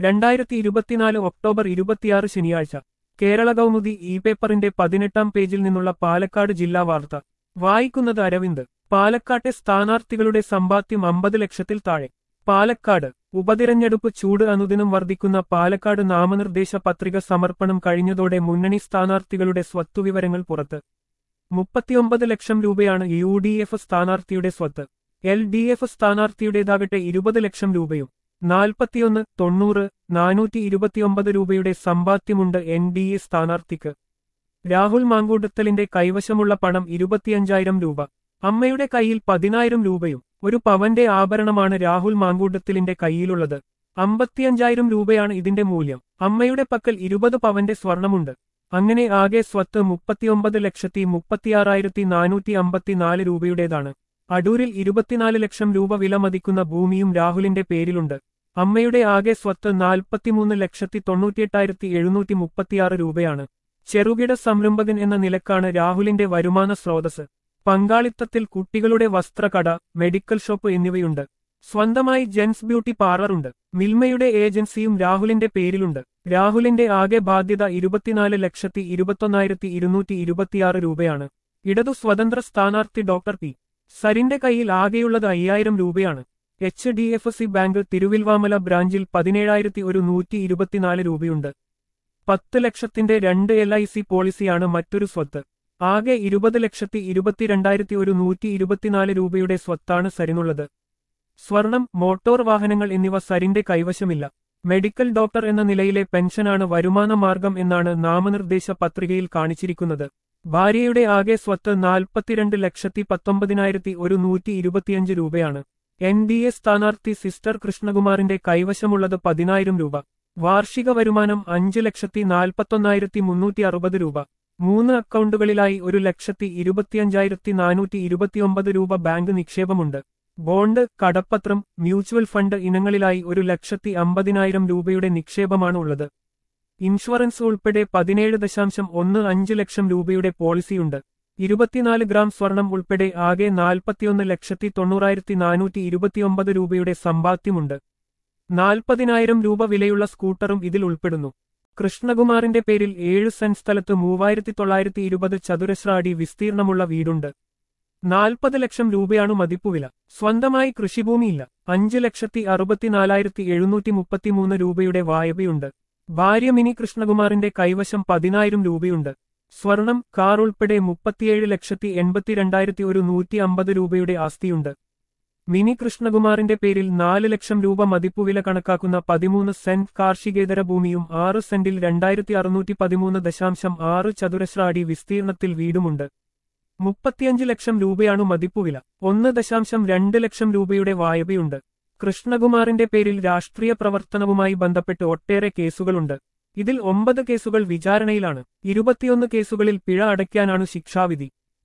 രണ്ടായിരത്തി ഇരുപത്തിനാല് ഒക്ടോബർ ഇരുപത്തിയാറ് ശനിയാഴ്ച കേരള കൗമുദി ഇ പേപ്പറിന്റെ പതിനെട്ടാം പേജിൽ നിന്നുള്ള പാലക്കാട് ജില്ലാ വാർത്ത വായിക്കുന്നത് അരവിന്ദ് പാലക്കാട്ടെ സ്ഥാനാർത്ഥികളുടെ സമ്പാദ്യം അമ്പത് ലക്ഷത്തിൽ താഴെ പാലക്കാട് ഉപതിരഞ്ഞെടുപ്പ് ചൂട് അനുദിനം വർദ്ധിക്കുന്ന പാലക്കാട് നാമനിർദ്ദേശ പത്രിക സമർപ്പണം കഴിഞ്ഞതോടെ മുന്നണി സ്ഥാനാർത്ഥികളുടെ സ്വത്തുവിവരങ്ങൾ പുറത്ത് മുപ്പത്തിയൊമ്പത് ലക്ഷം രൂപയാണ് യു ഡി എഫ് സ്ഥാനാർത്ഥിയുടെ സ്വത്ത് എൽ ഡി എഫ് സ്ഥാനാർത്ഥിയുടേതാകട്ടെ ഇരുപത് ലക്ഷം രൂപയും നാൽപ്പത്തിയൊന്ന് തൊണ്ണൂറ് നാനൂറ്റി ഇരുപത്തിയൊമ്പത് രൂപയുടെ സമ്പാദ്യമുണ്ട് എൻ ഡി എ സ്ഥാനാർത്ഥിക്ക് രാഹുൽ മാങ്കൂട്ടത്തലിന്റെ കൈവശമുള്ള പണം ഇരുപത്തിയഞ്ചായിരം രൂപ അമ്മയുടെ കയ്യിൽ പതിനായിരം രൂപയും ഒരു പവന്റെ ആഭരണമാണ് രാഹുൽ മാങ്കൂട്ടത്തിലിന്റെ കയ്യിലുള്ളത് അമ്പത്തിയഞ്ചായിരം രൂപയാണ് ഇതിന്റെ മൂല്യം അമ്മയുടെ പക്കൽ ഇരുപത് പവന്റെ സ്വർണമുണ്ട് അങ്ങനെ ആകെ സ്വത്ത് മുപ്പത്തിയൊമ്പത് ലക്ഷത്തി മുപ്പത്തിയാറായിരത്തി നാനൂറ്റി അമ്പത്തിനാല് രൂപയുടേതാണ് അടൂരിൽ ഇരുപത്തിനാല് ലക്ഷം രൂപ വില മതിക്കുന്ന ഭൂമിയും രാഹുലിന്റെ പേരിലുണ്ട് അമ്മയുടെ ആകെ സ്വത്ത് നാൽപ്പത്തിമൂന്ന് ലക്ഷത്തി തൊണ്ണൂറ്റിയെട്ടായിരത്തി എഴുന്നൂറ്റി മുപ്പത്തിയാറ് രൂപയാണ് ചെറുകിട സംരംഭകൻ എന്ന നിലക്കാണ് രാഹുലിന്റെ വരുമാന സ്രോതസ് പങ്കാളിത്തത്തിൽ കുട്ടികളുടെ വസ്ത്രകട മെഡിക്കൽ ഷോപ്പ് എന്നിവയുണ്ട് സ്വന്തമായി ജെൻസ് ബ്യൂട്ടി പാർലറുണ്ട് മിൽമയുടെ ഏജൻസിയും രാഹുലിന്റെ പേരിലുണ്ട് രാഹുലിന്റെ ആകെ ബാധ്യത ഇരുപത്തിനാല് ലക്ഷത്തി ഇരുപത്തൊന്നായിരത്തി ഇരുന്നൂറ്റി ഇരുപത്തിയാറ് രൂപയാണ് ഇടതു സ്വതന്ത്ര സ്ഥാനാർത്ഥി ഡോക്ടർ പി സരിന്റെ കയ്യിൽ ആകെയുള്ളത് അയ്യായിരം രൂപയാണ് H D F C bank Thiruvilwamala ബ്രാഞ്ചിൽ പതിനേഴായിരത്തി ഒരു നൂറ്റി ഇരുപത്തിനാല് രൂപയുണ്ട് പത്ത് ലക്ഷത്തിന്റെ രണ്ട് എൽ ഐ സി പോളിസിയാണ് മറ്റൊരു സ്വത്ത് ആകെ ഇരുപത് ലക്ഷത്തി ഇരുപത്തിരണ്ടായിരത്തി ഒരു നൂറ്റി ഇരുപത്തിനാല് രൂപയുടെ സ്വത്താണ് സരിനുള്ളത് സ്വർണം മോട്ടോർ വാഹനങ്ങൾ എന്നിവ സരിന്റെ കൈവശമില്ല മെഡിക്കൽ ഡോക്ടർ എന്ന നിലയിലെ പെൻഷനാണ് വരുമാന മാർഗം എന്നാണ് നാമനിർദ്ദേശ പത്രികയിൽ കാണിച്ചിരിക്കുന്നത് ഭാര്യയുടെ ആകെ സ്വത്ത് നാൽപ്പത്തിരണ്ട് ലക്ഷത്തി പത്തൊമ്പതിനായിരത്തി ഒരു നൂറ്റി ഇരുപത്തിയഞ്ച് രൂപയാണ് എൻ ഡി എ സ്ഥാനാർത്ഥി സിസ്റ്റർ കൃഷ്ണകുമാറിന്റെ കൈവശമുള്ളത് പതിനായിരം രൂപ വാർഷിക വരുമാനം അഞ്ച് ലക്ഷത്തി നാൽപ്പത്തൊന്നായിരത്തി മുന്നൂറ്റി അറുപത് രൂപ മൂന്ന് അക്കൗണ്ടുകളിലായി ഒരു ലക്ഷത്തി ഇരുപത്തിയഞ്ചായിരത്തി നാനൂറ്റി ഇരുപത്തിയൊമ്പത് രൂപ ബാങ്ക് നിക്ഷേപമുണ്ട് ബോണ്ട് കടപ്പത്രം മ്യൂച്വൽ ഫണ്ട് ഇനങ്ങളിലായി ഒരു ലക്ഷത്തി അമ്പതിനായിരം രൂപയുടെ നിക്ഷേപമാണ് ഉള്ളത് ഇൻഷുറൻസ് ഉൾപ്പെടെ പതിനേഴ് ദശാംശം ഒന്ന് അഞ്ച് ലക്ഷം രൂപയുടെ പോളിസിയുണ്ട് ഇരുപത്തിനാല് ഗ്രാം സ്വർണം ഉൾപ്പെടെ ആകെ നാൽപ്പത്തിയൊന്ന് ലക്ഷത്തി തൊണ്ണൂറായിരത്തി നാനൂറ്റി ഇരുപത്തിയൊമ്പത് രൂപയുടെ സമ്പാദ്യമുണ്ട് നാൽപ്പതിനായിരം രൂപ വിലയുള്ള സ്കൂട്ടറും ഇതിൽ ഉൾപ്പെടുന്നു കൃഷ്ണകുമാറിന്റെ പേരിൽ ഏഴ് സെന്റ് സ്ഥലത്ത് മൂവായിരത്തി തൊള്ളായിരത്തി ഇരുപത് ചതുരശ്ര അടി വിസ്തീർണമുള്ള വീടുണ്ട് നാൽപ്പത് ലക്ഷം രൂപയാണ് മതിപ്പുവില സ്വന്തമായി കൃഷിഭൂമിയില്ല അഞ്ച് ലക്ഷത്തി അറുപത്തിനാലായിരത്തി എഴുന്നൂറ്റി മുപ്പത്തിമൂന്ന് രൂപയുടെ വായ്പയുണ്ട് ഭാര്യ മിനി കൃഷ്ണകുമാറിന്റെ കൈവശം പതിനായിരം രൂപയുണ്ട് സ്വർണം കാർ ഉൾപ്പെടെ മുപ്പത്തിയേഴ് ലക്ഷത്തി എൺപത്തിരണ്ടായിരത്തി ഒരു നൂറ്റി അമ്പത് രൂപയുടെ ആസ്തിയുണ്ട് മിനി കൃഷ്ണകുമാറിന്റെ പേരിൽ നാല് ലക്ഷം രൂപ മതിപ്പുവില കണക്കാക്കുന്ന പതിമൂന്ന് സെന്റ് കാർഷികേതര ഭൂമിയും ആറ് സെന്റിൽ രണ്ടായിരത്തി അറുന്നൂറ്റി പതിമൂന്ന് ദശാംശം ആറ് ചതുരശ്ര അടി വിസ്തീർണത്തിൽ വീടുമുണ്ട് മുപ്പത്തിയഞ്ച് ലക്ഷം രൂപയാണ് മതിപ്പുവില ഒന്ന് ദശാംശം രണ്ട് ലക്ഷം രൂപയുടെ വായ്പയുണ്ട് കൃഷ്ണകുമാറിന്റെ പേരിൽ രാഷ്ട്രീയ പ്രവർത്തനവുമായി ബന്ധപ്പെട്ട് ഒട്ടേറെ കേസുകളുണ്ട് ഇതിൽ ഒമ്പത് കേസുകൾ വിചാരണയിലാണ് ഇരുപത്തിയൊന്ന് കേസുകളിൽ പിഴ അടയ്ക്കാനാണ് ശിക്ഷാവിധി